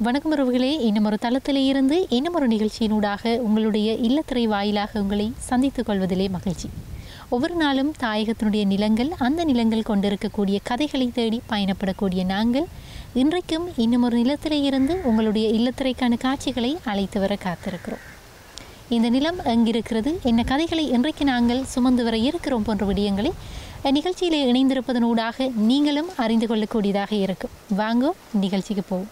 வணக்கம் உறவுகளே இன்னும் ஒரு தளத்திலே இருந்து இன்னும் ஒரு நிகழ்ச்சியினூடாக உங்களுடைய இல்லத்திரை வாயிலாக உங்களை சந்தித்துக் கொள்வதிலே மகிழ்ச்சி ஒவ்வொரு நாளும் தாயகத்தினுடைய நிலங்கள் அந்த நிலங்கள் கொண்டிருக்கக்கூடிய கதைகளை தேடி பயணப்படக்கூடிய நாங்கள் இன்றைக்கும் இன்னும் ஒரு நிலத்திலே இருந்து உங்களுடைய இல்லத்திரைக்கான காட்சிகளை அழைத்து வர காத்திருக்கிறோம் இந்த நிலம் எங்கிருக்கிறது என்ன கதைகளை இன்றைக்கு நாங்கள் சுமந்து வர இருக்கிறோம் போன்ற விடயங்களை நிகழ்ச்சியிலே இணைந்திருப்பதனூடாக நீங்களும் அறிந்து கொள்ளக்கூடியதாக இருக்கும் வாங்கோ நிகழ்ச்சிக்கு போவோம்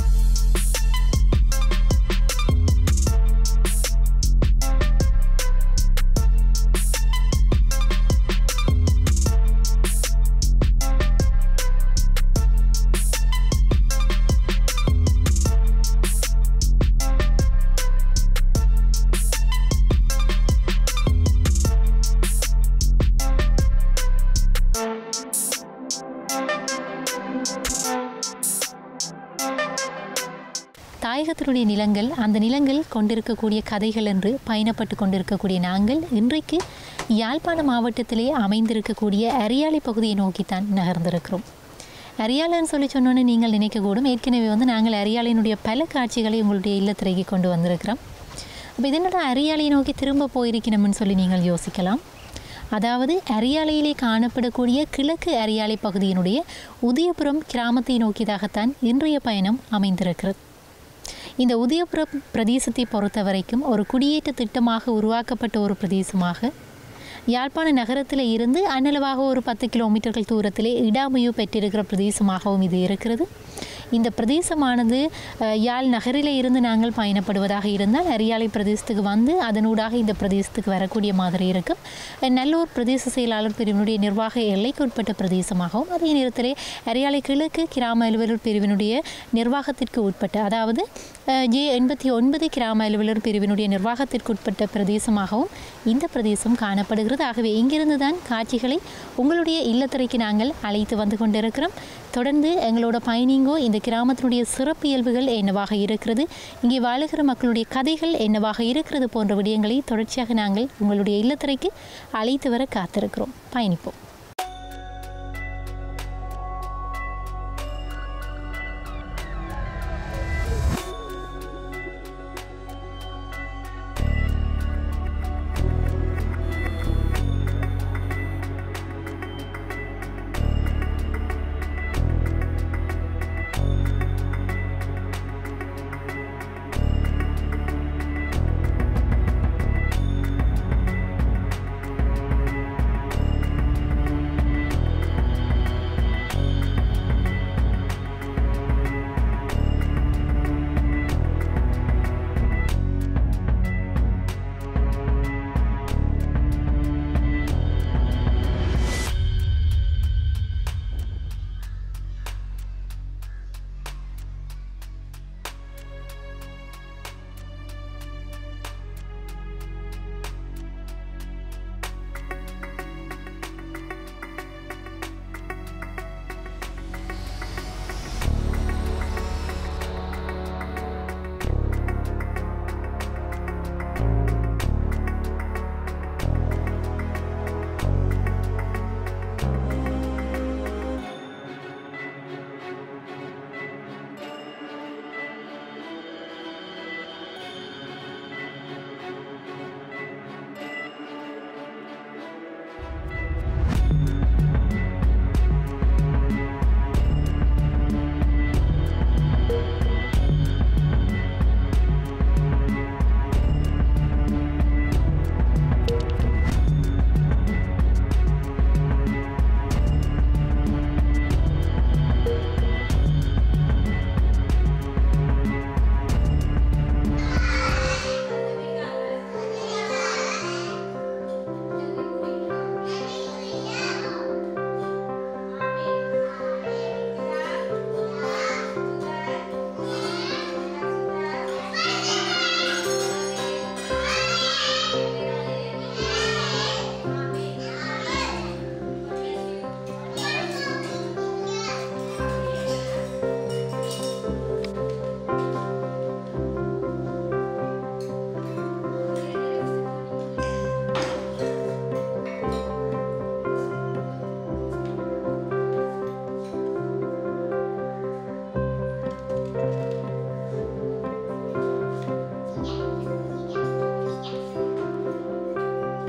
தாயகத்தினுடைய நிலங்கள் அந்த நிலங்கள் கொண்டிருக்கக்கூடிய கதைகள் என்று பயணப்பட்டு கொண்டிருக்கக்கூடிய நாங்கள் இன்றைக்கு யாழ்ப்பாண மாவட்டத்திலே அமைந்திருக்கக்கூடிய அரியாலை பகுதியை நோக்கித்தான் நகர்ந்திருக்கிறோம் அரியாலைன்னு சொல்லி சொன்னோன்னு நீங்கள் நினைக்கக்கூடும் ஏற்கனவே வந்து நாங்கள் அரியாலையினுடைய பல காட்சிகளை உங்களுடைய இல்லத்திரைக்கு கொண்டு வந்திருக்கிறோம் அப்போ இதனோட அரியாலையை நோக்கி திரும்ப போயிருக்கணும்னு சொல்லி நீங்கள் யோசிக்கலாம் அதாவது அரியாலையிலே காணப்படக்கூடிய கிழக்கு அரியாலை பகுதியினுடைய உதயபுரம் கிராமத்தை நோக்கியதாகத்தான் இன்றைய பயணம் அமைந்திருக்கிறது இந்த உதயபுரம் பிரதேசத்தை பொறுத்த வரைக்கும் ஒரு குடியேற்ற திட்டமாக உருவாக்கப்பட்ட ஒரு பிரதேசமாக யாழ்ப்பாண நகரத்தில் இருந்து அன்னளவாக ஒரு பத்து கிலோமீட்டர்கள் தூரத்திலே இடாமையு பெற்றிருக்கிற பிரதேசமாகவும் இது இருக்கிறது இந்த பிரதேசமானது அஹ், யாழ் நகரில் இருந்து நாங்கள் பயணப்படுவதாக இருந்தால் அரியாலை பிரதேசத்துக்கு வந்து அதனூடாக இந்த பிரதேசத்துக்கு வரக்கூடிய மாதிரி இருக்கும் அஹ், நல்லூர் பிரதேச செயலாளர் பிரிவினுடைய நிர்வாக எல்லைக்கு உட்பட்ட பிரதேசமாகவும் அதே நேரத்திலே அரியாலை கிழக்கு கிராம அலுவலர் பிரிவினுடைய நிர்வாகத்திற்கு உட்பட்ட அதாவது அஹ், ஜே எண்பத்தி ஒன்பது கிராம அலுவலர் பிரிவினுடைய நிர்வாகத்திற்கு உட்பட்ட பிரதேசமாகவும் இந்த பிரதேசம் காணப்படுகிறது ஆகவே இங்கிருந்து தான் காட்சிகளை உங்களுடைய இல்லத்திரைக்கு நாங்கள் அழைத்து வந்து கொண்டிருக்கிறோம் தொடர்ந்து எங்களோட பயணிங்கோ இந்த கிராமத்தினுடைய சிறப்பியல்புகள் என்னவாக இருக்கிறது இங்கே வாழுகிற மக்களுடைய கதைகள் என்னவாக இருக்கிறது போன்ற விடயங்களை தொடர்ச்சியாக நாங்கள் உங்களுடைய இல்லத்திரைக்கு அழைத்து வர காத்திருக்கிறோம் பயணிப்போம்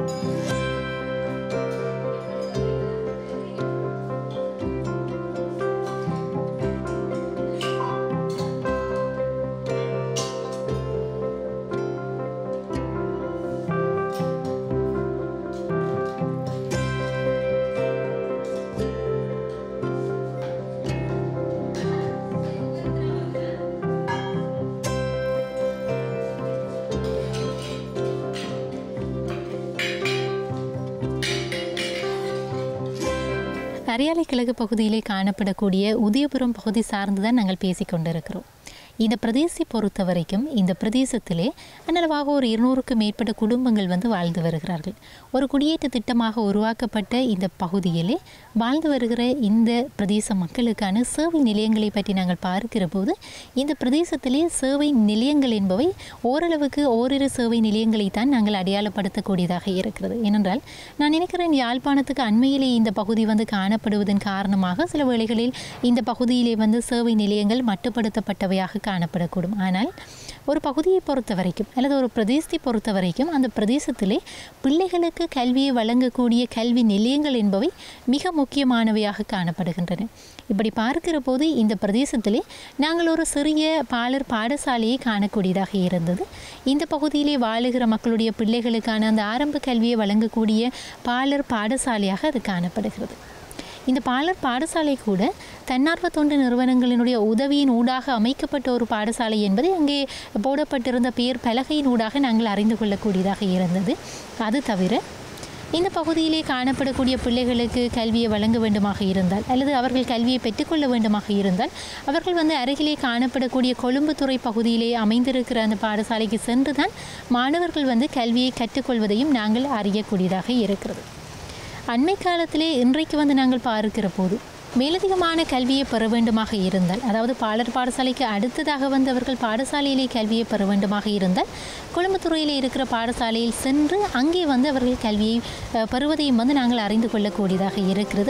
அரியாலை கிழக்கு பகுதியிலே காணப்படக்கூடிய உதயபுரம் பகுதி சார்ந்து தான் நாங்கள் பேசிக்கொண்டிருக்கிறோம் இந்த பிரதேசத்தை பொறுத்த வரைக்கும் இந்த பிரதேசத்திலே அன்னளவாக ஒரு இருநூறுக்கும் மேற்பட்ட குடும்பங்கள் வந்து வாழ்ந்து வருகிறார்கள் ஒரு குடியேற்ற திட்டமாக உருவாக்கப்பட்ட இந்த பகுதியிலே வாழ்ந்து வருகிற இந்த பிரதேச மக்களுக்கான சேவை நிலையங்களை பற்றி நாங்கள் பார்க்கிற போது இந்த பிரதேசத்திலே சேவை நிலையங்கள் என்பவை ஓரளவுக்கு ஓரிரு சேவை நிலையங்களை தான் நாங்கள் அடையாளப்படுத்தக்கூடியதாக இருக்கிறது ஏனென்றால் நான் நினைக்கிறேன் யாழ்ப்பாணத்துக்கு அண்மையிலே இந்த பகுதி வந்து காணப்படுவதன் காரணமாக சில வேளைகளில் இந்த பகுதியிலே வந்து சேவை நிலையங்கள் மட்டுப்படுத்தப்பட்டவையாக காணப்படக்கூடும் ஆனால் ஒரு பகுதியை பொறுத்த வரைக்கும் அல்லது ஒரு பிரதேசத்தை பொறுத்த வரைக்கும் அந்த பிரதேசத்திலே பிள்ளைகளுக்கு கல்வியை வழங்கக்கூடிய கல்வி நிலையங்கள் என்பவை மிக முக்கியமானவையாக காணப்படுகின்றன இப்படி பார்க்கிற போது இந்த பிரதேசத்திலே நாங்கள் ஒரு சிறிய பாலர் பாடசாலையை காணக்கூடியதாக இருந்தது இந்த பகுதியிலே வாழுகிற மக்களுடைய பிள்ளைகளுக்கான அந்த ஆரம்ப கல்வியை வழங்கக்கூடிய பாலர் பாடசாலையாக அது காணப்படுகிறது இந்த பாலர் பாடசாலை கூட தன்னார்வ தொண்டு நிறுவனங்களினுடைய உதவியின் ஊடாக அமைக்கப்பட்ட ஒரு பாடசாலை என்பதை அங்கே போடப்பட்டிருந்த பெயர் பலகையின் ஊடாக நாங்கள் அறிந்து கொள்ளக்கூடியதாக இருந்தது அது தவிர இந்த பகுதியிலே காணப்படக்கூடிய பிள்ளைகளுக்கு கல்வியை வழங்க வேண்டுமாக இருந்தால் அல்லது அவர்கள் கல்வியை பெற்றுக்கொள்ள வேண்டுமாக இருந்தால் அவர்கள் வந்து அருகிலே காணப்படக்கூடிய கொழும்புத்துறை பகுதியிலே அமைந்திருக்கிற அந்த பாடசாலைக்கு சென்று தான் மாணவர்கள் வந்து கல்வியை கற்றுக்கொள்வதையும் நாங்கள் அறியக்கூடியதாக இருக்கிறது அண்மை காலத்திலே இன்றைக்கு வந்து நாங்கள் பார்க்கிற போது மேலதிகமான கல்வியை பெற வேண்டுமாக இருந்தால் அதாவது பாலர் பாடசாலைக்கு அடுத்ததாக வந்து அவர்கள் பாடசாலையிலே கல்வியை பெற வேண்டுமாக இருந்தால் கொழும்புத்துறையில் இருக்கிற பாடசாலையில் சென்று அங்கே வந்து அவர்கள் கல்வியை அஹ், பெறுவதையும் வந்து நாங்கள் அறிந்து கொள்ளக்கூடியதாக இருக்கிறது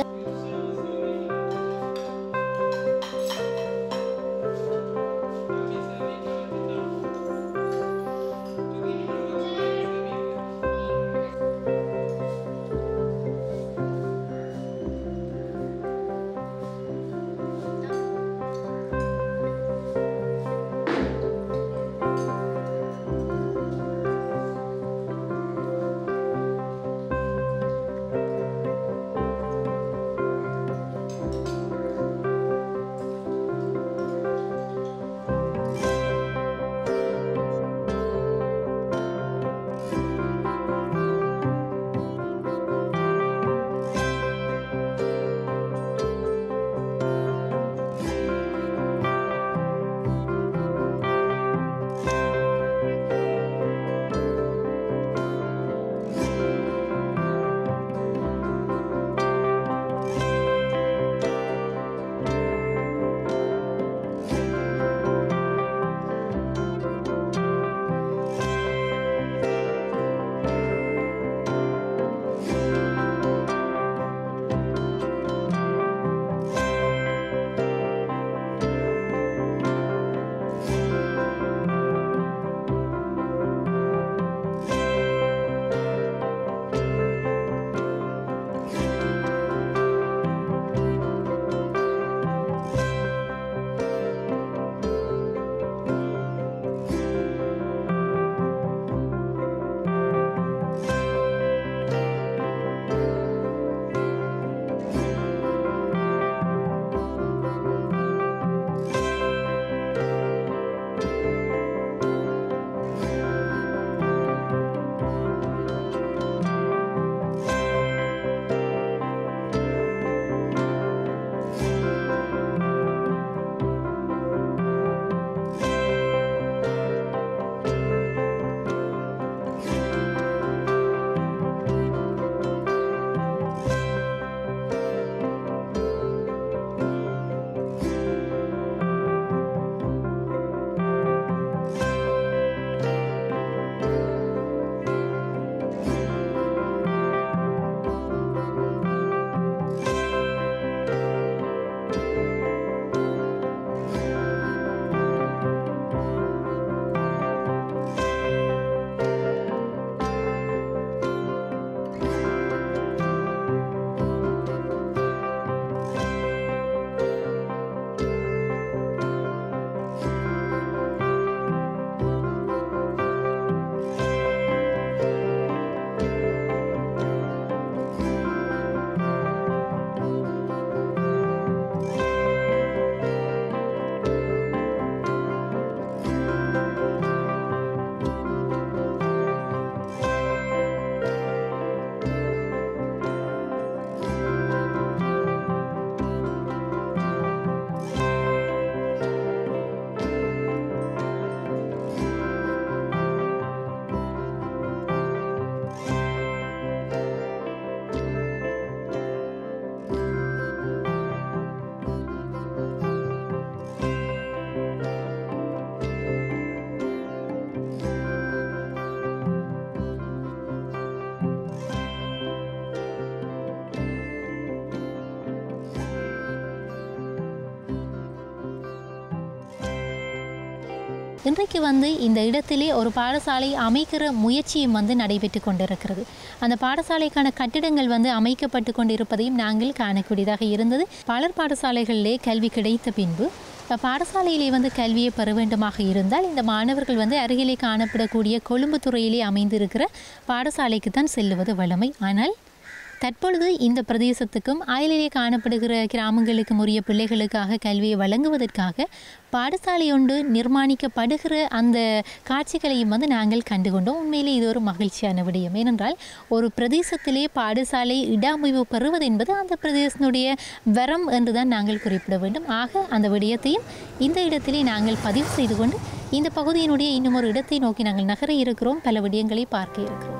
இன்றைக்கு வந்து இந்த இடத்திலே ஒரு பாடசாலை அமைக்கிற முயற்சியும் வந்து நடைபெற்று கொண்டிருக்கிறது அந்த பாடசாலைக்கான கட்டிடங்கள் வந்து அமைக்கப்பட்டு கொண்டிருப்பதையும் நாங்கள் காணக்கூடியதாக இருந்தது பலர் பாடசாலைகளிலே கல்வி கிடைத்த பின்பு அஹ், பாடசாலையிலே வந்து கல்வியை பெற வேண்டுமாக இருந்தால் இந்த மாணவர்கள் வந்து அருகிலே காணப்படக்கூடிய கொழும்பு துறையிலே அமைந்திருக்கிற பாடசாலைக்கு தான் செல்லுவது வழமை ஆனால் தற்பொழுது இந்த பிரதேசத்துக்கும் அயலிலே காணப்படுகிற கிராமங்களுக்கும் உரிய பிள்ளைகளுக்காக கல்வியை வழங்குவதற்காக பாடசாலை ஒன்று நிர்மாணிக்கப்படுகிற அந்த காட்சிகளையும் வந்து நாங்கள் கண்டுகொண்டோம் உண்மையிலே இது ஒரு மகிழ்ச்சியான விடயம் ஏனென்றால் ஒரு பிரதேசத்திலே பாடசாலை இடமைவு பெறுவது என்பது அந்த பிரதேசத்தினுடைய வரம் என்றுதான் நாங்கள் குறிப்பிட வேண்டும் ஆக அந்த விடயத்தையும் இந்த இடத்திலே நாங்கள் பதிவு செய்து கொண்டு இந்த பகுதியினுடைய இன்னும் ஒரு இடத்தை நோக்கி நாங்கள் நகர இருக்கிறோம் பல விடயங்களை பார்க்க இருக்கிறோம்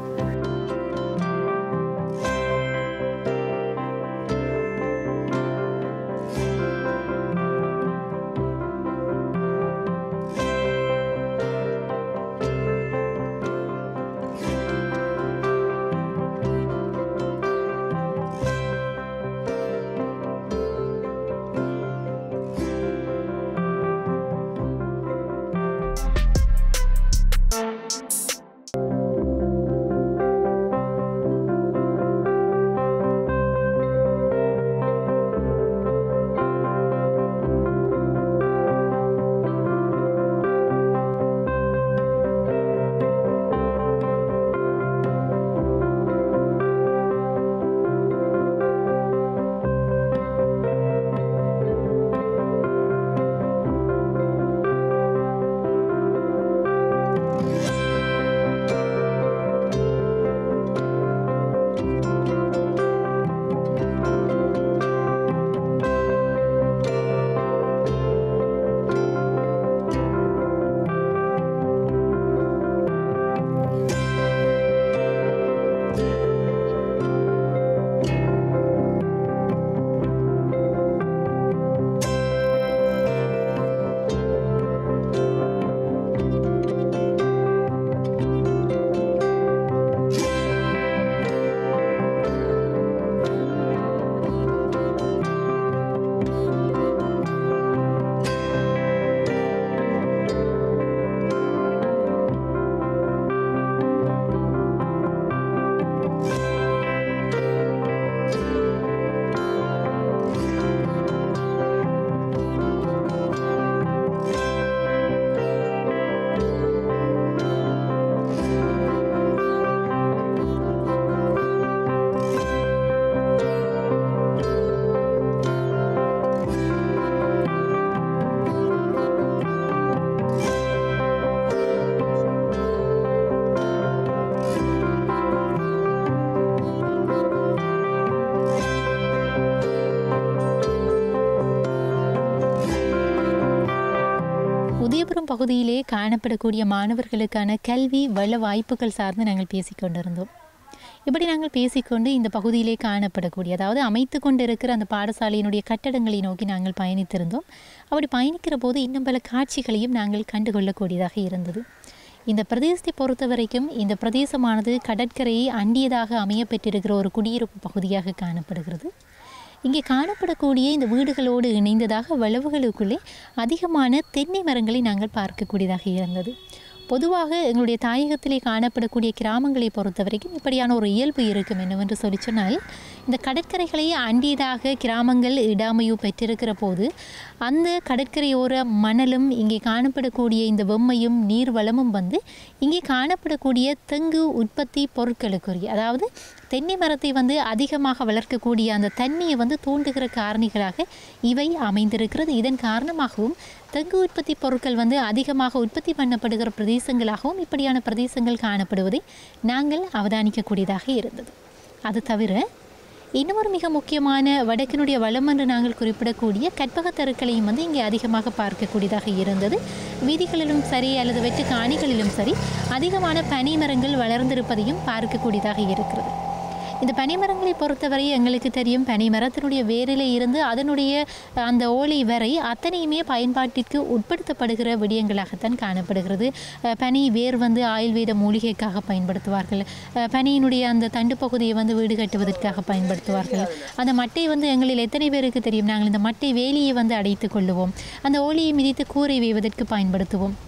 உதயபுரம் பகுதியிலே காணப்படக்கூடிய மாணவர்களுக்கான கல்வி வள வாய்ப்புகள் சார்ந்து நாங்கள் பேசிக்கொண்டிருந்தோம் இப்படி நாங்கள் பேசிக்கொண்டு இந்த பகுதியிலே காணப்படக்கூடிய அதாவது அமைத்து கொண்டிருக்கிற அந்த பாடசாலையினுடைய கட்டடங்களை நோக்கி நாங்கள் பயணித்திருந்தோம் அப்படி பயணிக்கிற போது இன்னும் பல காட்சிகளையும் நாங்கள் கண்டுகொள்ளக்கூடியதாக இருந்தது இந்த பிரதேசத்தை பொறுத்த வரைக்கும் இந்த பிரதேசமானது கடற்கரையை அண்டியதாக அமைய பெற்றிருக்கிற ஒரு குடியிருப்பு பகுதியாக காணப்படுகிறது இங்கே காணப்படக்கூடிய இந்த வீடுகளோடு இணைந்ததாக வளவுகளுக்குள்ளே அதிகமான தென்னை மரங்களை நாங்கள் பார்க்கக்கூடியதாக இருந்தது பொதுவாக எங்களுடைய தாயகத்திலே காணப்படக்கூடிய கிராமங்களை பொறுத்த வரைக்கும் இப்படியான ஒரு இயல்பு இருக்கும் என்னவென்று சொல்லி சொன்னால் இந்த கடற்கரைகளை அண்டியதாக கிராமங்கள் இடாமையும் பெற்றிருக்கிற போது அந்த கடற்கரையோர மணலும் இங்கே காணப்படக்கூடிய இந்த வெம்மையும் நீர் வளமும் வந்து இங்கே காணப்படக்கூடிய தெங்கு உற்பத்தி பொருட்களுக்குரிய அதாவது தென்னை மரத்தை வந்து அதிகமாக வளர்க்கக்கூடிய அந்த தன்மையை வந்து தூண்டுகிற காரணிகளாக இவை அமைந்திருக்கிறது இதன் காரணமாகவும் தெங்கு உற்பத்தி பொருட்கள் வந்து அதிகமாக உற்பத்தி பண்ணப்படுகிற பிரதேசங்களாகவும் இப்படியான பிரதேசங்கள் காணப்படுவதை நாங்கள் அவதானிக்கக்கூடியதாக இருந்தது அது தவிர இன்னொரு மிக முக்கியமான வடக்கினுடைய வளம் என்று நாங்கள் குறிப்பிடக்கூடிய கற்பகத் தெருக்களையும் வந்து இங்கே அதிகமாக பார்க்கக்கூடியதாக இருந்தது வீதிகளிலும் சரி அல்லது வெட்டு காணிகளிலும் சரி அதிகமான பனை மரங்கள் வளர்ந்திருப்பதையும் பார்க்கக்கூடியதாக இருக்கிறது இந்த பனைமரங்களை பொறுத்தவரை எங்களுக்கு தெரியும் பனை மரத்தினுடைய வேரிலே இருந்து அதனுடைய அந்த ஓலை வரை அத்தனையுமே பயன்பாட்டிற்கு உட்படுத்தப்படுகிற விடயங்களாகத்தான் காணப்படுகிறது அஹ் பனை வேர் வந்து ஆயுர்வேத மூலிகைக்காக பயன்படுத்துவார்கள் அஹ் பனையினுடைய அந்த தண்டு பகுதியை வந்து வீடு கட்டுவதற்காக பயன்படுத்துவார்கள் அந்த மட்டை வந்து எங்களில் எத்தனை பேருக்கு தெரியும் நாங்கள் இந்த மட்டை வேலியை வந்து அடைத்து கொள்ளுவோம் அந்த ஓலியை மிதித்து கூரை வேவதற்கு பயன்படுத்துவோம்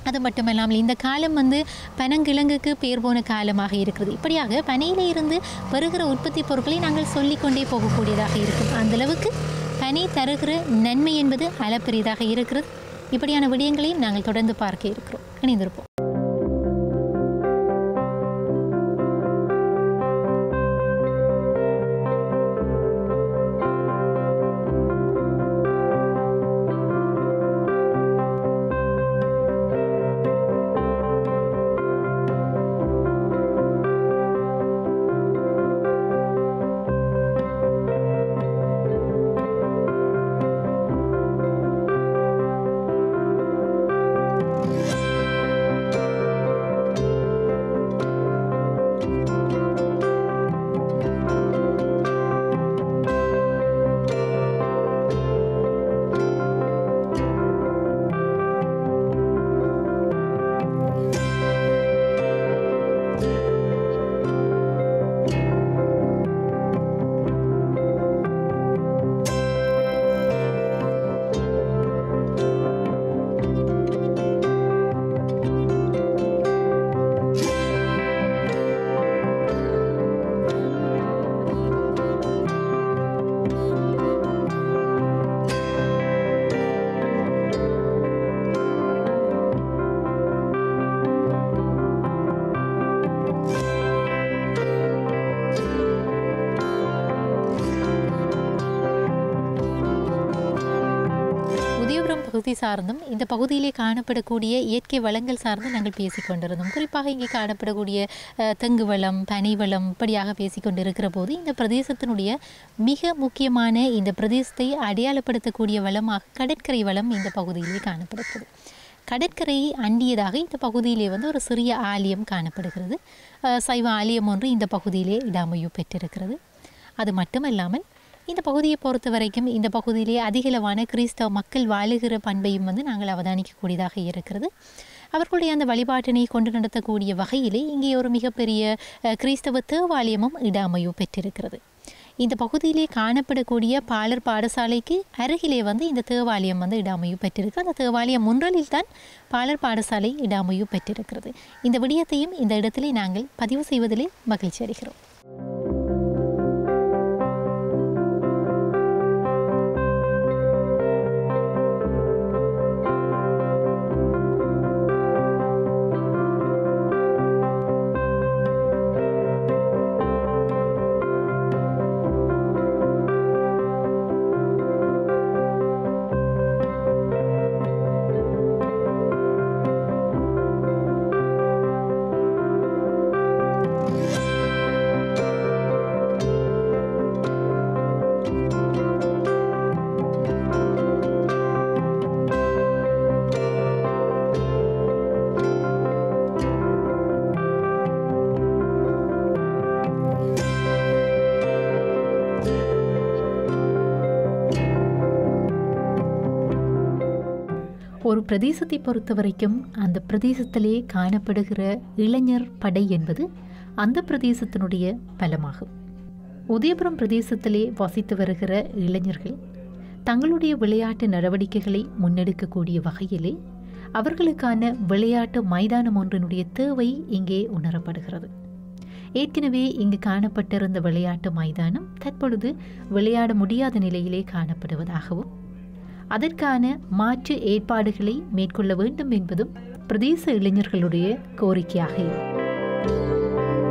அது மட்டுமல்லாமல் இந்த காலம் வந்து பனங்கிழங்குக்கு பேர் போன காலமாக இருக்கிறது இப்படியாக பனையிலே இருந்து பெறுகிற உற்பத்தி பொருட்களை நாங்கள் சொல்லிக்கொண்டே போகக்கூடியதாக இருக்கும் அந்த அளவுக்கு பனை தருகிற நன்மை என்பது அளப்பெரியதாக இருக்கிறது இப்படியான விடயங்களையும் நாங்கள் தொடர்ந்து பார்க்க இருக்கிறோம் இணைந்திருப்போம் உதயபுரம் பகுதி சார்ந்தும் இந்த பகுதியிலே காணப்படக்கூடிய இயற்கை வளங்கள் சார்ந்து நாங்கள் பேசிக்கொண்டிருந்தோம் குறிப்பாக இங்கே காணப்படக்கூடிய அஹ், தெங்கு வளம் பனை வளம் இப்படியாக பேசிக்கொண்டிருக்கிற போது இந்த பிரதேசத்தினுடைய மிக முக்கியமான இந்த பிரதேசத்தை அடையாளப்படுத்தக்கூடிய வளமாக கடற்கரை வளம் இந்த பகுதியிலே காணப்படுகிறது கடற்கரையை அண்டியதாக இந்த பகுதியிலே வந்து ஒரு சிறிய ஆலயம் காணப்படுகிறது அஹ், சைவ ஆலயம் ஒன்று இந்த பகுதியிலே இடமைவு பெற்றிருக்கிறது அது மட்டுமல்லாமல் இந்த பகுதியை பொறுத்த வரைக்கும் இந்த பகுதியிலே அதிகளவான கிறிஸ்தவ மக்கள் வாழுகிற பண்பையும் வந்து நாங்கள் அவதானிக்கக்கூடியதாக இருக்கிறது அவர்களுடைய அந்த வழிபாட்டினை கொண்டு நடத்தக்கூடிய வகையிலே இங்கே ஒரு மிகப்பெரிய அஹ், கிறிஸ்தவ தேவாலயமும் இடமைவு பெற்றிருக்கிறது இந்த பகுதியிலே காணப்படக்கூடிய பாலர் பாடசாலைக்கு அருகிலே வந்து இந்த தேவாலயம் வந்து இடமைவு பெற்றிருக்கு அந்த தேவாலயம் முன்றலில் தான் பாலர் பாடசாலை இடமைவு பெற்றிருக்கிறது இந்த விடயத்தையும் இந்த இடத்திலே நாங்கள் பதிவு செய்வதிலே மகிழ்ச்சி அடைகிறோம் ஒரு பிரதேசத்தை பொறுத்த வரைக்கும் அந்த பிரதேசத்திலே காணப்படுகிற இளைஞர் படை என்பது அந்த பிரதேசத்தினுடைய பலமாகும் உதயபுரம் பிரதேசத்திலே வசித்து வருகிற இளைஞர்கள் தங்களுடைய விளையாட்டு நடவடிக்கைகளை முன்னெடுக்கக்கூடிய வகையிலே அவர்களுக்கான விளையாட்டு மைதானம் ஒன்றினுடைய தேவை இங்கே உணரப்படுகிறது ஏற்கனவே இங்கு காணப்பட்டிருந்த விளையாட்டு மைதானம் தற்பொழுது விளையாட முடியாத நிலையிலே காணப்படுவதாகவும் அதற்கான மாற்று ஏற்பாடுகளை மேற்கொள்ள வேண்டும் என்பதும் பிரதேச இளைஞர்களுடைய கோரிக்கையாக இருக்கு.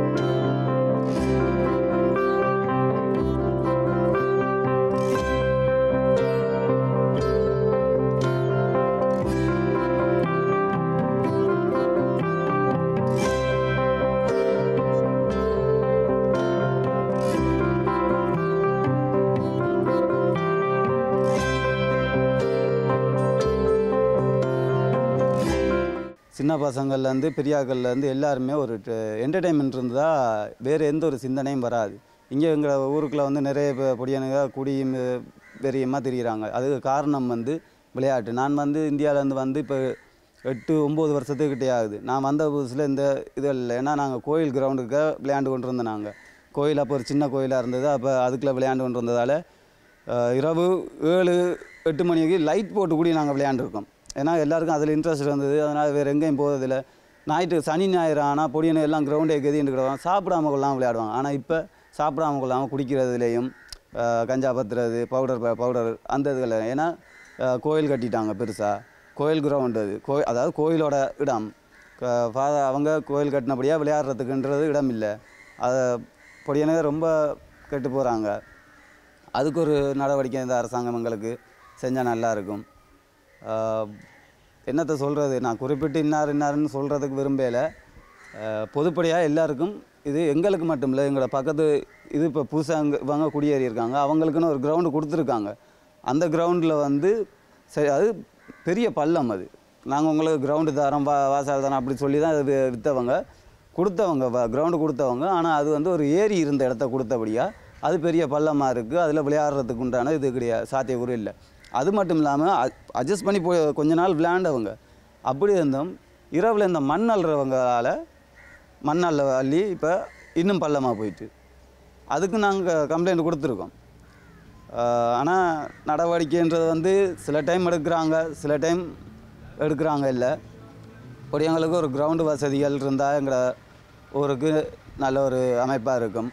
சின்ன பசங்கள்லேருந்து பெரியாக்கள்லேருந்து எல்லாருமே ஒரு என்டர்டெயின்மெண்ட் இருந்தால் வேறு எந்த ஒரு சிந்தனையும் வராது இங்கே எங்கள் ஊருக்குள்ள வந்து நிறைய பே- பொடியனுங்க குடியும் பெரியமாக திரிகிறாங்க அதுக்கு காரணம் வந்து விளையாட்டு நான் வந்து இந்தியாவிலேருந்து வந்து இப்போ எட்டு ஒம்பது வருஷத்துக்கிட்டே ஆகுது நான் வந்த புதுசில் இந்த இது இல்லை ஏன்னா நாங்கள் கோயில் கிரவுண்டுக்கு விளையாண்டு கொண்டு இருந்தோம் நாங்கள் கோயில் அப்போ ஒரு சின்ன கோயிலாக இருந்தது அப்போ அதுக்குள்ளே விளையாண்டு கொண்டு இருந்ததால் அஹ், இரவு ஏழு எட்டு மணிக்கு லைட் போட்டு கூடி நாங்கள் விளையாண்டுருக்கோம் ஏன்னா எல்லாருக்கும் அதில் இன்ட்ரெஸ்ட் இருந்தது அதனால் வேறு எங்கேயும் போகிறதில்ல ஞாயிற்று சனி ஞாயிறு ஆனால் பொடியனை எல்லாம் கிரவுண்டே கதின்னு கிடவாங்க சாப்பிடாம கொள்ளாமல் விளையாடுவாங்க ஆனால் இப்போ சாப்பிடாம கொள்ளாமல் குடிக்கிறதுலேயும் அஹ், கஞ்சா பத்துறது பவுடர் பவுடர் அந்த இதில் ஏன்னா அஹ், கோயில் கட்டிட்டாங்க பெருசாக கோயில் கிரவுண்டு அது கோயில் அதாவது கோயிலோட இடம் க- ஃபாதர் அவங்க கோயில் கட்டினபடியாக விளையாடுறதுக்குன்றது இடம் இல்லை அதை பொடியனவே ரொம்ப கெட்டு போகிறாங்க அதுக்கு ஒரு நடவடிக்கை இந்த அரசாங்கம் எங்களுக்கு செஞ்சால் நல்லா இருக்கும் ஆஹ், என்னத்தை சொல்கிறது நான் குறிப்பிட்டு இன்னார் இன்னாருன்னு சொல்கிறதுக்கு விரும்பலை பொதுப்படையாக எல்லாருக்கும் இது எங்களுக்கு மட்டும் இல்லை எங்களோட பக்கத்து இது இப்போ புதுசாக அங்கே இவங்க குடியேறி இருக்காங்க அவங்களுக்குன்னு ஒரு கிரவுண்டு கொடுத்துருக்காங்க அந்த கிரவுண்டில் வந்து சரி அது பெரிய பள்ளம் அது நாங்கள் உங்களுக்கு கிரவுண்டு தரோம் வா வாசல் தரோம் அப்படி சொல்லி தான் இது விற்றவங்க கொடுத்தவங்க கிரவுண்டு கொடுத்தவங்க ஆனால் அது வந்து ஒரு ஏரி இருந்த இடத்த கொடுத்தபடியா அது பெரிய பள்ளமாக இருக்குது அதில் விளையாடுறதுக்கு உண்டான இது கிடையாது சாத்தியக்கூறு இல்லை அது மட்டும் இல்லாமல் அட்ஜஸ்ட் பண்ணி போய் கொஞ்ச நாள் விளையாண்டவங்க அப்படி இருந்தும் இரவில் இந்த மண் அள்ளுறவங்களால் மண் அள்ள அள்ளி இப்போ இன்னும் பள்ளமாக போயிட்டு அதுக்கு நாங்கள் கம்ப்ளைண்ட் கொடுத்துருக்கோம் ஆனால் நடவடிக்கைன்றது வந்து சில டைம் எடுக்கிறாங்க சில டைம் எடுக்கிறாங்க இல்லை அப்படி எங்களுக்கு ஒரு கிரவுண்டு வசதிகள் இருந்தால் எங்களை ஊருக்கு நல்ல ஒரு அமைப்பாக இருக்கும்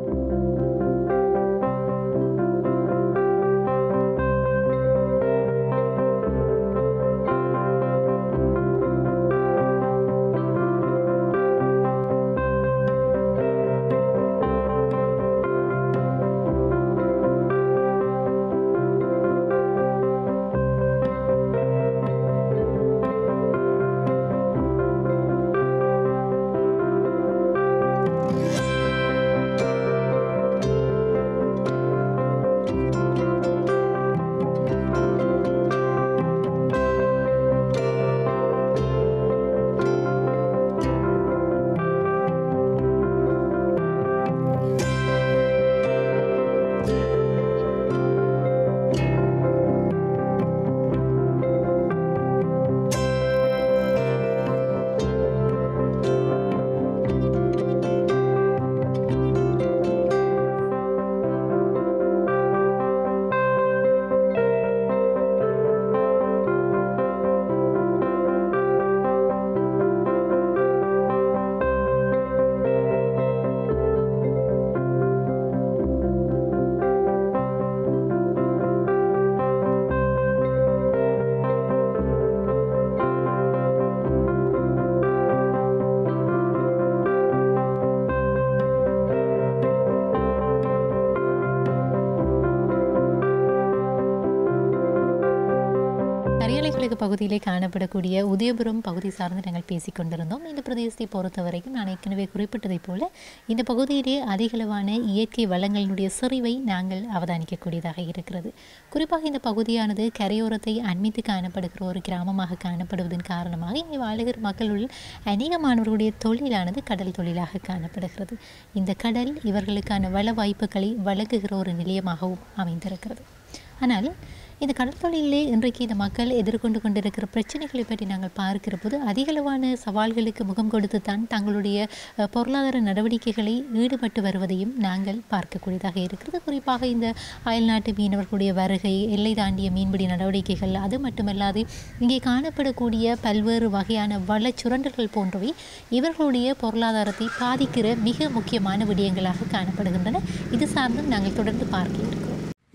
அரியாலைகளுக்கு பகுதியிலே காணப்படக்கூடிய உதயபுரம் பகுதி சார்ந்து நாங்கள் பேசிக் கொண்டிருந்தோம் இந்த பிரதேசத்தை பொறுத்த வரைக்கும் நான் ஏற்கனவே குறிப்பிட்டதைப் போல இந்த பகுதியிலே அதிகளவான இயற்கை வளங்களினுடைய செறிவை நாங்கள் அவதானிக்கக்கூடியதாக இருக்கிறது குறிப்பாக இந்த பகுதியானது கரையோரத்தை அண்மித்து காணப்படுகிற ஒரு கிராமமாக காணப்படுவதன் காரணமாக இங்கே வாழுகிற மக்களுள் அநேகமானவர்களுடைய தொழிலானது கடல் தொழிலாக காணப்படுகிறது இந்த கடல் இவர்களுக்கான வள வாய்ப்புகளை வழங்குகிற ஒரு நிலையமாகவும் அமைந்திருக்கிறது ஆனால் இந்த கடல் தொழிலே இன்றைக்கு இந்த மக்கள் எதிர்கொண்டு கொண்டிருக்கிற பிரச்சனைகளை பற்றி நாங்கள் பார்க்கிற போது அதிகளவான சவால்களுக்கு முகம் கொடுத்து தான் தங்களுடைய அஹ், பொருளாதார நடவடிக்கைகளை ஈடுபட்டு வருவதையும் நாங்கள் பார்க்கக்கூடியதாக இருக்கிறது குறிப்பாக இந்த அயல்நாட்டு மீனவர்களுடைய வருகை எல்லை தாண்டிய மீன்பிடி நடவடிக்கைகள் அது மட்டுமல்லாது இங்கே காணப்படக்கூடிய பல்வேறு வகையான வள சுரண்டல்கள் போன்றவை இவர்களுடைய பொருளாதாரத்தை பாதிக்கிற மிக முக்கியமான விடயங்களாக காணப்படுகின்றன இது சார்ந்தும் நாங்கள் தொடர்ந்து பார்க்க இருக்கிறோம்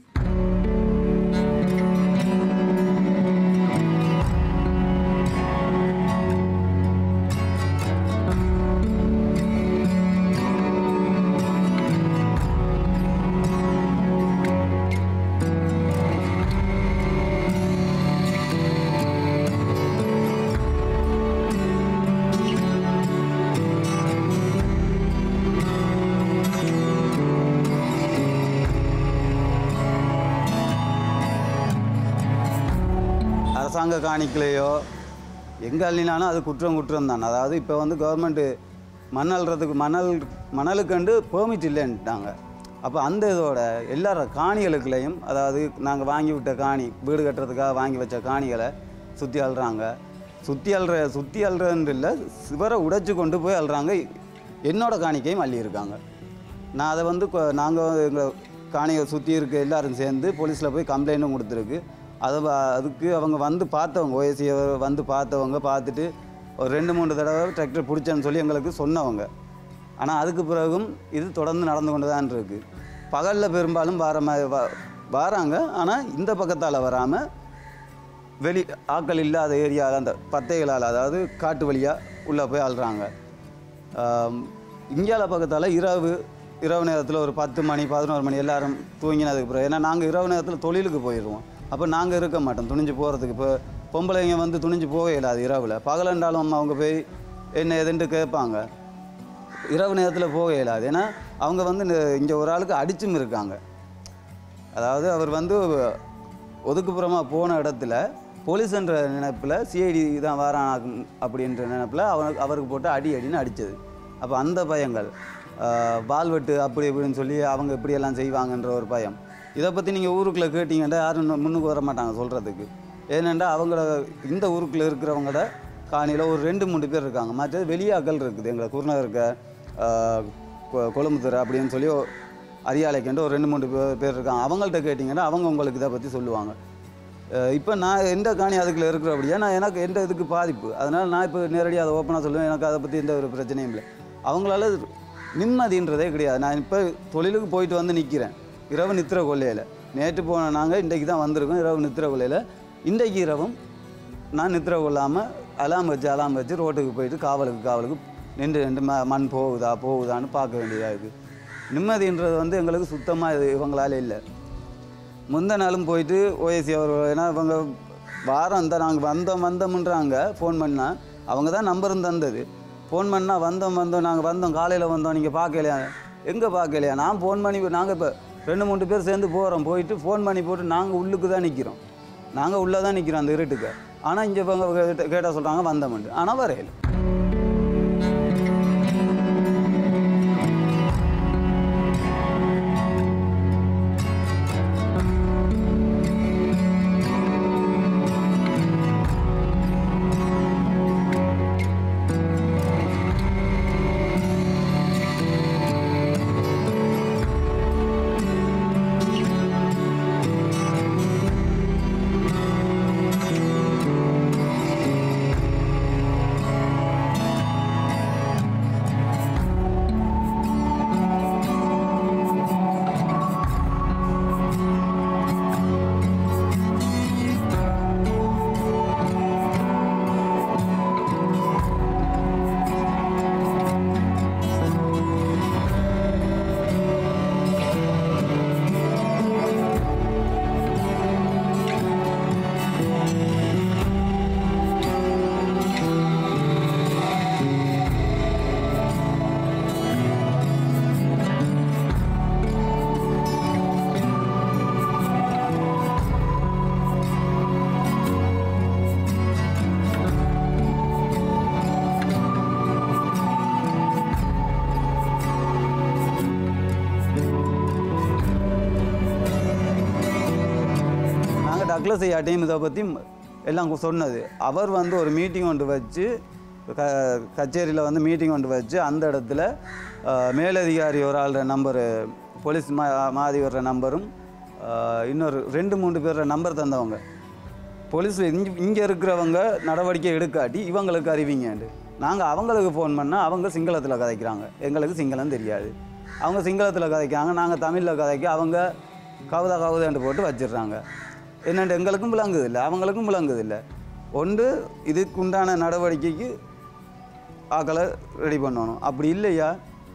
அரசாங்க காணிக்கலையோ எங்கே அள்ளினாலும் அது குற்றம் குற்றம் தான் அதாவது இப்போ வந்து கவர்மெண்ட்டு மண் அள்ளுறதுக்கு மணல் மணலுக்கண்டு பெர்மிட் இல்லைன்ட்டாங்க அப்போ அந்த இதோட எல்லார காணிகளுக்குள்ளேயும் அதாவது நாங்கள் வாங்கி விட்ட காணி வீடு கட்டுறதுக்காக வாங்கி வச்ச காணிகளை சுற்றி அள்ளுறாங்க சுற்றி அள்ளுற சுற்றி அள்ளுறன்னு இல்லை சிவரை உடைச்சு கொண்டு போய் அள்ளுறாங்க என்னோட காணிக்கையும் அள்ளியிருக்காங்க நான் அதை வந்து நாங்கள் எங்கள் காணியை சுற்றி இருக்க எல்லாரும் சேர்ந்து போலீஸில் போய் கம்ப்ளைண்ட்டும் கொடுத்துருக்கு அதை வ- அதுக்கு அவங்க வந்து பார்த்தவங்க ஓஎஸ்சி வந்து பார்த்தவங்க பார்த்துட்டு ஒரு ரெண்டு மூணு தடவை டிராக்டர் பிடிச்சேன்னு சொல்லி எங்களுக்கு சொன்னவங்க ஆனால் அதுக்கு பிறகும் இது தொடர்ந்து நடந்து கொண்டு தான் இருக்குது பகலில் பெரும்பாலும் வார மா வ- வாராங்க ஆனால் இந்த பக்கத்தால் வராமல் வெளி ஆட்கள் இல்லாத ஏரியாவில் அந்த பத்தைகளால் அதாவது காட்டு வழியாக உள்ளே போய் அழுறாங்க இந்தியால பக்கத்தால் இரவு இரவு நேரத்தில் ஒரு பத்து மணி பதினோரு மணி எல்லாரும் தூங்கினதுக்கு பிறகு ஏன்னா நாங்கள் இரவு நேரத்தில் தொழிலுக்கு போயிடுவோம் அப்போ நாங்கள் இருக்க மாட்டோம் துணிஞ்சு போகிறதுக்கு இப்போ பொம்பளைங்க வந்து துணிஞ்சு போக இயலாது இரவில் பகலண்டாலும் அவங்க போய் என்ன ஏதுன்ட்டு கேட்பாங்க இரவு நேரத்தில் போக இயலாது ஏன்னா அவங்க வந்து இங்கே ஒரு ஆளுக்கு அடிச்சும் இருக்காங்க அதாவது அவர் வந்து ஒதுக்குப்புறமாக போன இடத்துல போலீஸ்ன்ற நினைப்பில் சிஐடி தான் வரான் அப்படின்ற நினைப்பில் அவனுக்கு அவருக்கு போட்டு அடி அடின்னு அடித்தது அப்போ அந்த பயங்கள் ஆஹ், வால்வெட்டு அப்படி இப்படின்னு சொல்லி அவங்க இப்படியெல்லாம் செய்வாங்கன்ற ஒரு பயம் இதை பற்றி நீங்கள் ஊருக்குள்ளே கேட்டிங்கன்னா யாரும் இன்னும் முன்னுக்கு வர மாட்டாங்க சொல்கிறதுக்கு ஏனென்றா அவங்கள இந்த ஊருக்குள்ளே இருக்கிறவங்கள காணியில் ஒரு ரெண்டு மூணு பேர் இருக்காங்க மற்றது வெளியாக்கள் இருக்குது எங்களை குருநகர் இருக்க ஆஹ், கொ- கொழும்புத்துறை அப்படின்னு சொல்லி அரியாலைக்கண்டு ஒரு ரெண்டு மூணு பேர் பேர் இருக்காங்க அவங்கள்ட்ட கேட்டிங்கன்னா அவங்க உங்களுக்கு இதை பற்றி சொல்லுவாங்க இப்போ நான் எந்த காணி அதுக்குள்ள இருக்கிறபடியா நான் எனக்கு எந்த இதுக்கு பாதிப்பு அதனால் நான் இப்போ நேரடியாக அதை ஓப்பனாக சொல்லுவேன் எனக்கு அதை பற்றி எந்த ஒரு பிரச்சனையும் இல்லை அவங்களால நிம்மதின்றதே கிடையாது நான் இப்போ தொழிலுக்கு போயிட்டு வந்து நிற்கிறேன் இரவு நித்திர கொள்ளையில் நேற்று போன நாங்கள் இன்றைக்கு தான் வந்திருக்கோம் இரவு நித்திர கொள்ளையில் இன்றைக்கு இரவும் நான் நித்திர கொள்ளாமல் அலாம் வச்சு அலாம் வச்சு ரோட்டுக்கு போயிட்டு காவலுக்கு காவலுக்கு நின்று நின்று ம மண் போகுதா போகுதான்னு பார்க்க வேண்டியதாக இருக்குது நிம்மதின்றது வந்து எங்களுக்கு சுத்தமாக இது இவங்களால இல்லை முந்த நாளும் போயிட்டு ஓஎஸ்சி அவர் ஏன்னா இவங்க வாரம் தான் நாங்கள் வந்தோம் வந்தோம்ன்றாங்க ஃபோன் பண்ணால் அவங்க தான் நம்பரும் தந்தது ஃபோன் பண்ணால் வந்தோம் வந்தோம் நாங்கள் வந்தோம் காலையில் வந்தோம் நீங்கள் பார்க்கலையா எங்கே பார்க்கலையா நான் ஃபோன் பண்ணி நாங்கள் இப்போ ரெண்டு மூணு பேர் சேர்ந்து போகிறோம் போயிட்டு ஃபோன் பண்ணி போட்டு நாங்கள் உள்ளுக்கு தான் நிற்கிறோம் நாங்கள் உள்ளே தான் நிற்கிறோம் அந்த இருட்டுக்கு ஆனால் இங்கே இவங்க கேட்டால் சொல்கிறாங்க வந்தோம்ட்டு ஆனால் வரையில நாங்கள் டக்ளஸ் ஐயாட்டையும் இதை பற்றி எல்லாம் சொன்னது அவர் வந்து ஒரு மீட்டிங் ஒன்று வச்சு க கச்சேரியில் வந்து மீட்டிங் ஒன்று வச்சு அந்த இடத்துல அஹ், மேலதிகாரி ஒரு ஆள் நம்பரு போலீஸ் மா மாதிரி வர்ற நம்பரும் அஹ், இன்னொரு ரெண்டு மூணு பேர் நம்பர் தந்தவங்க போலீஸ் இங்கே இங்கே இருக்கிறவங்க நடவடிக்கை எடுக்காட்டி இவங்களுக்கு அறிவிங்கண்டு நாங்கள் அவங்களுக்கு ஃபோன் பண்ணால் அவங்க சிங்களத்தில் கதைக்கிறாங்க எங்களுக்கு சிங்களம் தெரியாது அவங்க சிங்களத்தில் கதைக்கிறாங்க நாங்கள் தமிழில் கதைக்க அவங்க கவுதா கவுதாண்டு போட்டு வச்சிடுறாங்க என்னண்டு எங்களுக்கும் விளங்குது இல்லை அவங்களுக்கும் விளங்குது இல்லை ஒன்று இதுக்கு உண்டான நடவடிக்கைக்கு ஆக்களை ரெடி பண்ணணும் அப்படி இல்லையா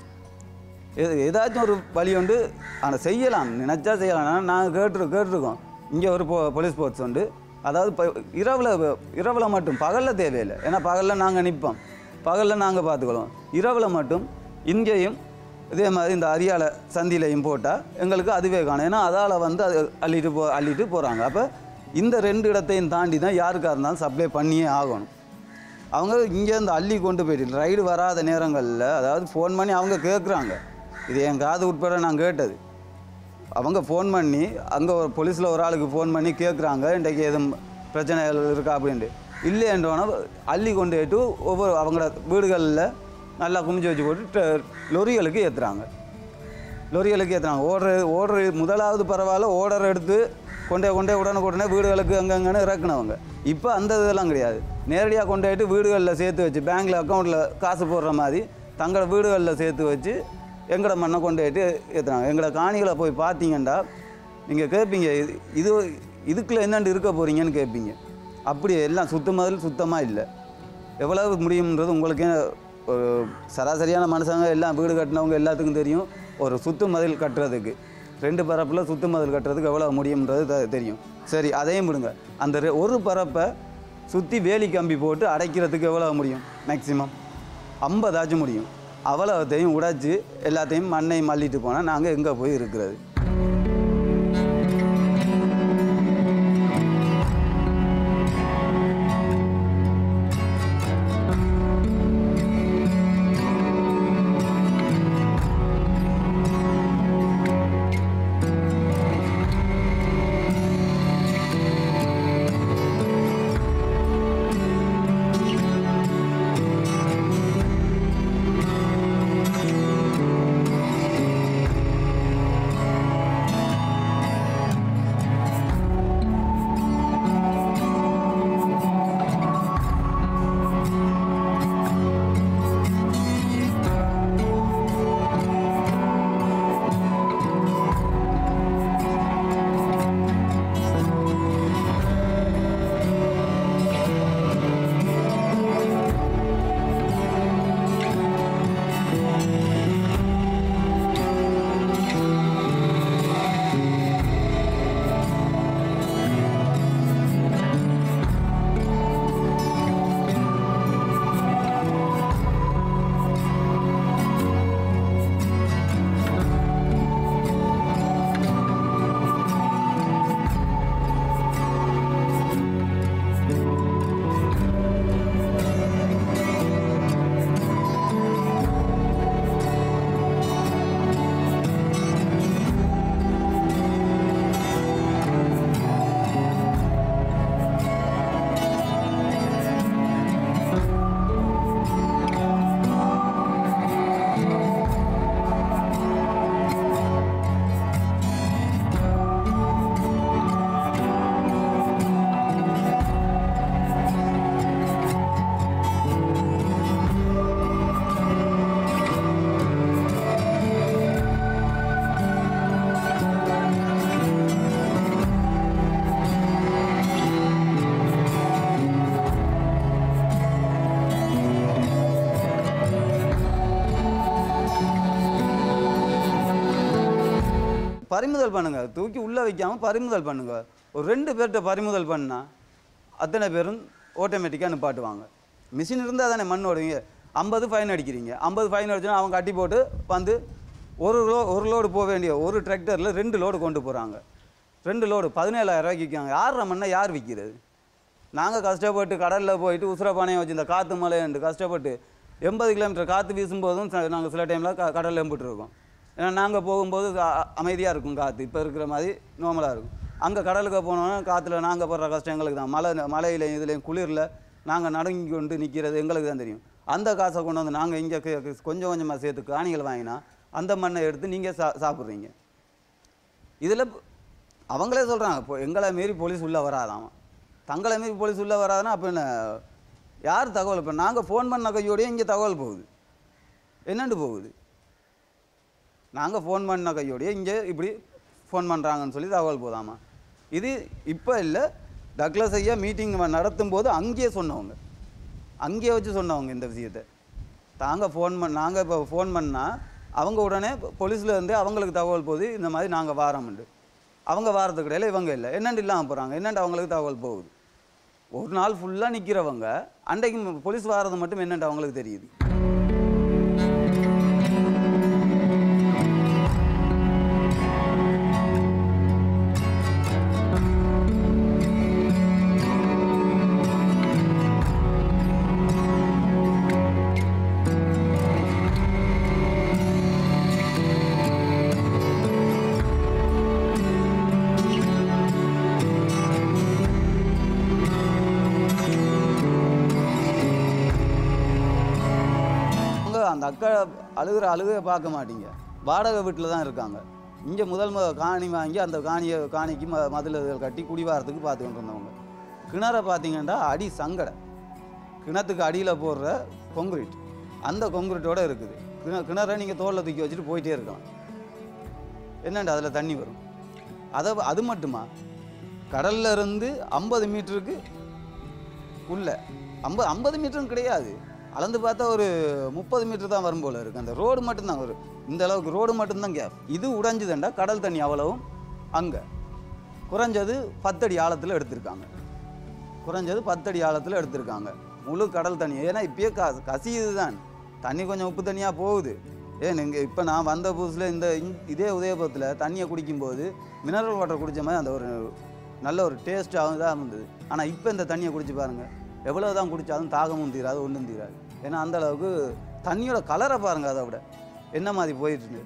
எது ஏதாச்சும் ஒரு வழி உண்டு ஆனால் செய்யலாம் நினச்சா செய்யலாம் ஆனால் நாங்கள் கேட்டு கேட்டிருக்கோம் இங்கே ஒரு போ போலீஸ் போர்ட்ஸ் உண்டு அதாவது இப்போ இரவில் இரவில் மட்டும் பகலில் தேவையில்லை ஏன்னா பகலில் நாங்கள் நிற்போம் பகலில் நாங்கள் பார்த்துக்குறோம் இரவில் மட்டும் இங்கேயும் இதே மாதிரி இந்த அரியாலை சந்திலையும் போட்டால் எங்களுக்கு அதுவே காணும் ஏன்னா அதால் வந்து அது அள்ளிட்டு போ அள்ளிட்டு போகிறாங்க அப்போ இந்த ரெண்டு இடத்தையும் தாண்டி தான் யாருக்காக இருந்தாலும் சப்ளை பண்ணியே ஆகணும் அவங்க இங்கேருந்து அள்ளி கொண்டு போயிட்டு ரைடு வராத நேரங்களில் அதாவது ஃபோன் பண்ணி அவங்க கேட்குறாங்க இது என் காது உட்பட நான் கேட்டது அவங்க ஃபோன் பண்ணி அங்கே ஒரு போலீஸில் ஒரு ஆளுக்கு ஃபோன் பண்ணி கேட்குறாங்க இன்றைக்கு எதுவும் பிரச்சனைகள் இருக்கா அப்படின்ட்டு இல்லைன்றவன அள்ளி கொண்டு போயிட்டு ஒவ்வொரு அவங்களோட வீடுகளில் நல்லா குமிச்சு வச்சு போட்டு ட- லொரிகளுக்கு ஏற்றுறாங்க லொரிகளுக்கு ஏற்றுறாங்க ஓடுற ஓடுற முதலாவது பரவாயில்ல ஓர்டர் எடுத்து கொண்டே கொண்டே உடனுக்குடனே வீடுகளுக்கு அங்கங்கன்னு இறக்குனவங்க இப்போ அந்த இதெல்லாம் கிடையாது நேரடியாக கொண்டு போயிட்டு வீடுகளில் சேர்த்து வச்சு பேங்க்கில் அக்கௌண்ட்டில் காசு போடுற மாதிரி தங்களோட வீடுகளில் சேர்த்து வச்சு எங்களோட மண்ணை கொண்டு போயிட்டு ஏற்றுனாங்க எங்களோட காணிகளை போய் பார்த்தீங்கன்னா நீங்கள் கேட்பீங்க இது இது இதுக்குள்ளே என்னண்டு இருக்க போகிறீங்கன்னு கேட்பீங்க அப்படி எல்லாம் சுத்தமாக சுத்தமாக இல்லை எவ்வளவு முடியும்ன்றது உங்களுக்கே ஒரு சராசரியான மனுஷங்க எல்லாம் வீடு கட்டினவங்க எல்லாத்துக்கும் தெரியும் ஒரு சுத்து மதில் கட்டுறதுக்கு ரெண்டு பரப்பில் சுத்து மதில் கட்டுறதுக்கு எவ்வளோ முடியும்ன்றது தெ- தெரியும் சரி அதையும் விடுங்க அந்த ரெ- ஒரு பரப்பை சுற்றி வேலி கம்பி போட்டு அடைக்கிறதுக்கு எவ்வளோ முடியும் மேக்ஸிமம் ஐம்பதாச்சும் முடியும் அவ்வளோத்தையும் உடைச்சி எல்லாத்தையும் மண்ணையும் மல்லிட்டு போனால் நாங்கள் எங்கே போய் இருக்கிறது பறிமுதல் பண்ணுங்க தூக்கி உள்ளே வைக்காம பறிமுதல் பண்ணுங்க ஒரு ரெண்டு பேர்கிட்ட பறிமுதல் பண்ணா அத்தனை பேரும் ஆட்டோமேட்டிக்காக நிப்பாட்டுவாங்க மிஷின் இருந்தால் தானே மண் ஓடுவீங்க ஐம்பது ஃபைன் அடிக்கிறீங்க ஐம்பது ஃபைன் அடிச்சோன்னா அவங்க கட்டி போட்டு வந்து ஒரு லோ ஒரு லோடு போக வேண்டிய ஒரு டிராக்டரில் ரெண்டு லோடு கொண்டு போகிறாங்க ரெண்டு லோடு பதினேழாயிரம் ரூபாய்க்கு விற்காங்க யார் மண்ணை யார் விற்கிறது நாங்கள் கஷ்டப்பட்டு கடலில் போயிட்டு உசுரப்பானையை வச்சு இந்த காற்று மலையண்டு கஷ்டப்பட்டு எண்பது கிலோமீட்டர் காற்று வீசும்போதும் நாங்கள் சில டைமில் க கடலில் எம்பிட்டு இருக்கோம் ஏன்னா நாங்கள் போகும்போது அமைதியாக இருக்கும் காற்று இப்போ இருக்கிற மாதிரி நார்மலாக இருக்கும் அங்கே கடலுக்கு போனோன்னா காற்றுல நாங்கள் படுற கஷ்டம் எங்களுக்கு தான் மழை மழையிலையும் இதுலேயும் குளிரில் நாங்கள் நடுங்கி கொண்டு நிற்கிறது எங்களுக்கு தான் தெரியும் அந்த காசை கொண்டு வந்து நாங்கள் இங்கே கொஞ்சம் கொஞ்சமாக சேர்த்து காணிகள் வாங்கினா அந்த மண்ணை எடுத்து நீங்கள் சா சாப்பிட்றீங்க இதில் அவங்களே சொல்கிறாங்க இப்போ எங்களை மீறி போலீஸ் உள்ளே வராதாம் தங்களை மீறி போலீஸ் உள்ளே வராதுன்னா அப்போ என்ன யார் தகவல் இப்போ நாங்கள் ஃபோன் பண்ண கையோடய இங்கே தகவல் போகுது என்னண்டு போகுது நாங்கள் ஃபோன் பண்ண கையோடய இங்கே இப்படி ஃபோன் பண்ணுறாங்கன்னு சொல்லி தகவல் போதாமா இது இப்போ இல்லை டக்ளஸ் ஐயா மீட்டிங் நடத்தும் போது அங்கேயே சொன்னவங்க அங்கேயே வச்சு சொன்னவங்க இந்த விஷயத்தை தாங்க ஃபோன் பண்ண நாங்கள் இப்போ ஃபோன் பண்ணால் அவங்க உடனே போலீஸில் இருந்து அவங்களுக்கு தகவல் போகுது இந்த மாதிரி நாங்கள் வாரோம்ண்டு அவங்க வாரத்துக்கு இடையில இவங்க இல்லை என்னண்டு இல்லாமல் போகிறாங்க என்னண்டு அவங்களுக்கு தகவல் போகுது ஒரு நாள் ஃபுல்லாக நிற்கிறவங்க அன்றைக்கு போலீஸ் வாரது மட்டும் என்னண்டு அவங்களுக்கு தெரியுது அவங்க அந்த அக்கா அழுகிற அழுகையை பார்க்க மாட்டீங்க வாடகை வீட்டில் தான் இருக்காங்க இங்கே முதல் மு- காணி வாங்கி அந்த காணியை காணிக்கு ம மதில்கள் கட்டி குடிவாரத்துக்கு பார்த்து கொண்டு இருந்தவங்க கிணறை பார்த்தீங்கன்னா அடி சங்கடை கிணத்துக்கு அடியில் போடுற கொங்கிரீட் அந்த கொங்கிரீட்டோட இருக்குது கிண கிணறை நீங்கள் தோளில் தூக்கி வச்சுட்டு போயிட்டே இருக்கலாம் என்னண்டா அதில் தண்ணி வரும் அதை அது மட்டுமா கடல்ல இருந்து ஐம்பது மீட்டருக்கு உள்ள ஐம்பது ஐம்பது மீட்டரும் கிடையாது அளந்து பார்த்தா ஒரு முப்பது மீட்டர் தான் வரும் போல இருக்கு அந்த ரோடு மட்டும்தான் ஒரு இந்த அளவுக்கு ரோடு மட்டும்தான் கேப் இது உடைஞ்சுதுண்டா கடல் தண்ணி அவ்வளவும் அங்கே குறைஞ்சது பத்தடி ஆழத்தில் எடுத்திருக்காங்க குறைஞ்சது பத்தடி ஆழத்தில் எடுத்திருக்காங்க முழு கடல் தண்ணி ஏன்னா இப்பயே க கசியுது தான் தண்ணி கொஞ்சம் உப்பு தண்ணியாக போகுது ஏன் நீங்கள் இப்போ நான் வந்த புதுசில் இந்த இந்- இதே உதயபுரத்தில் தண்ணியை குடிக்கும்போது மினரல் வாட்டர் குடிச்ச மாதிரி அந்த ஒரு நல்ல ஒரு டேஸ்ட்டாகவும் தான் இருந்தது ஆனால் இப்போ இந்த தண்ணியை குடிச்சு பாருங்கள் எவ்வளோ தான் குடித்தாலும் தாகமும் தீராது ஒன்றும் தீராது ஏன்னா அந்த அளவுக்கு தண்ணியோட கலரை பாருங்கள் அதை விட என்ன மாதிரி போயிட்டு இருக்கு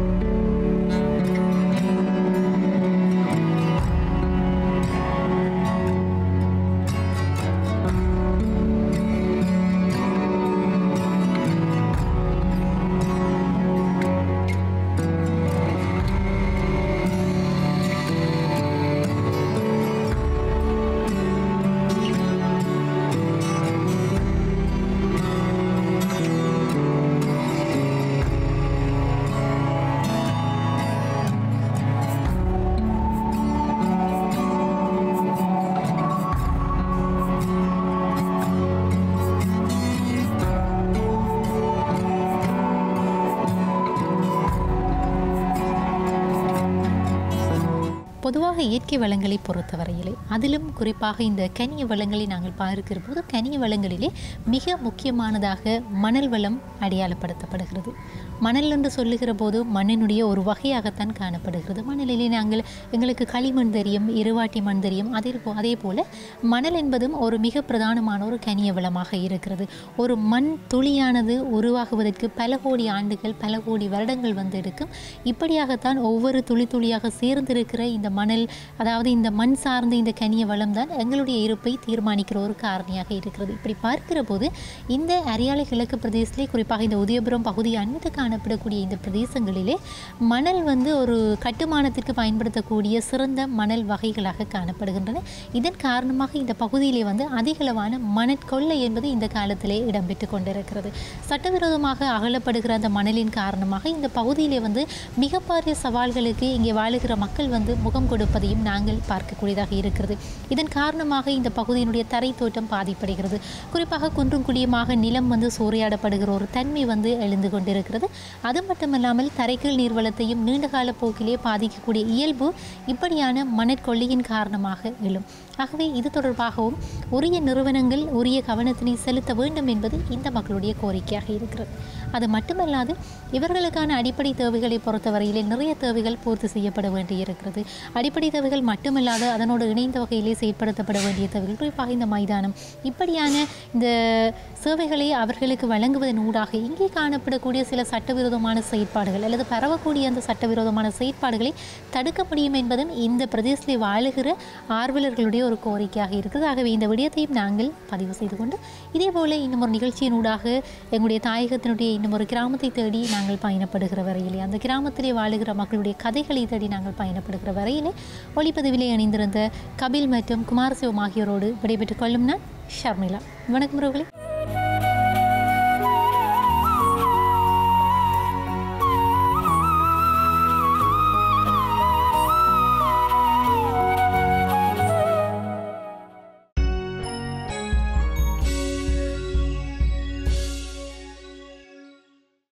பொதுவாக இயற்கை வளங்களை பொறுத்தவரையிலே அதிலும் குறிப்பாக இந்த கனிய வளங்களை நாங்கள் பார்க்கிற போது கனிய வளங்களிலே மிக முக்கியமானதாக மணல் வளம் அடையாளப்படுத்தப்படுகிறது மணல் என்று சொல்லுகிற போது மண்ணினுடைய ஒரு வகையாகத்தான் காணப்படுகிறது மணலிலே நாங்கள் எங்களுக்கு களிமண் தெரியும் இருவாட்டி மண் தெரியும் அதே போ அதே போல மணல் என்பதும் ஒரு மிக பிரதானமான ஒரு கனிய வளமாக இருக்கிறது ஒரு மண் துளியானது உருவாகுவதற்கு பல கோடி ஆண்டுகள் பல கோடி வருடங்கள் வந்து எடுக்கும் இப்படியாகத்தான் ஒவ்வொரு துளி துளியாக சேர்ந்திருக்கிற இந்த மணல் அதாவது இந்த மண் சார்ந்த இந்த கனிய வளம் தான் எங்களுடைய இருப்பை தீர்மானிக்கிற ஒரு காரணியாக இருக்கிறது இப்படி பார்க்கிற போது இந்த அரியாலை கிழக்கு பிரதேசத்திலே குறிப்பாக இந்த உதயபுரம் பகுதி அண்மித்து காணப்படக்கூடிய இந்த பிரதேசங்களிலே மணல் வந்து ஒரு கட்டுமானத்திற்கு பயன்படுத்தக்கூடிய சிறந்த மணல் வகைகளாக காணப்படுகின்றன இதன் காரணமாக இந்த பகுதியிலே வந்து அதிகளவான மணற்கொள்ளை என்பது இந்த காலத்திலே இடம்பெற்று கொண்டிருக்கிறது சட்டவிரோதமாக அகலப்படுகிற அந்த மணலின் காரணமாக இந்த பகுதியிலே வந்து மிக பாரிய சவால்களுக்கு இங்கே வாழுகிற மக்கள் வந்து முகம் கொடுப்பதையும் நாங்கள் பார்க்கக்கூடியதாக இருக்கிறது இதன் காரணமாக இந்த பகுதியினுடைய தரை தோட்டம் பாதிப்படைகிறது குறிப்பாக குன்றும் குழியுமாக நிலம் வந்து சூறையாடப்படுகிற ஒரு தன்மை வந்து எழுந்து கொண்டிருக்கிறது அது மட்டுமல்லாமல் தரைக்கீழ் நீர்வளத்தையும் நீண்டகால போக்கிலே பாதிக்கக்கூடிய இயல்பு இப்படியான மணற்கொள்ளையின் காரணமாக எழும் ஆகவே இது தொடர்பாகவும் உரிய நிறுவனங்கள் உரிய கவனத்தினை செலுத்த வேண்டும் என்பது இந்த மக்களுடைய கோரிக்கையாக இருக்கிறது அது மட்டுமல்லாது இவர்களுக்கான அடிப்படை தேவைகளை பொறுத்தவரையிலே நிறைய தேவைகள் பூர்த்தி செய்யப்பட வேண்டியிருக்கிறது அடிப்படை தேவைகள் மட்டுமல்லாது அதனோடு இணைந்த வகையிலே செயற்படுத்தப்பட வேண்டிய தேவைகள் குறிப்பாக இந்த மைதானம் இப்படியான இந்த சேவைகளை அவர்களுக்கு வழங்குவதன் ஊடாக இங்கே காணப்படக்கூடிய சில சட்டவிரோதமான செயற்பாடுகள் அல்லது பரவக்கூடிய அந்த சட்டவிரோதமான செயற்பாடுகளை தடுக்க முடியும் என்பதும் இந்த பிரதேசத்தில் வாழுகிற ஆர்வலர்களுடைய ஒரு கோரிக்கையாக இருக்குது ஆகவே இந்த விடயத்தையும் நாங்கள் பதிவு செய்து கொண்டு இதே போல இன்னும் ஒரு நிகழ்ச்சியின் ஊடாக எங்களுடைய தாயகத்தினுடைய இன்னும் ஒரு கிராமத்தை தேடி நாங்கள் பயணப்படுகிற வரையிலே அந்த கிராமத்திலே வாழுகிற மக்களுடைய கதைகளை தேடி நாங்கள் பயணப்படுகிற வரையிலே ஒளிப்பதிவிலே இணைந்திருந்த கபில் மற்றும் குமாரசிவம் ஆகியோரோடு விடைபெற்றுக் கொள்ளும் நான் ஷர்மிளா வணக்கம் ரோகளே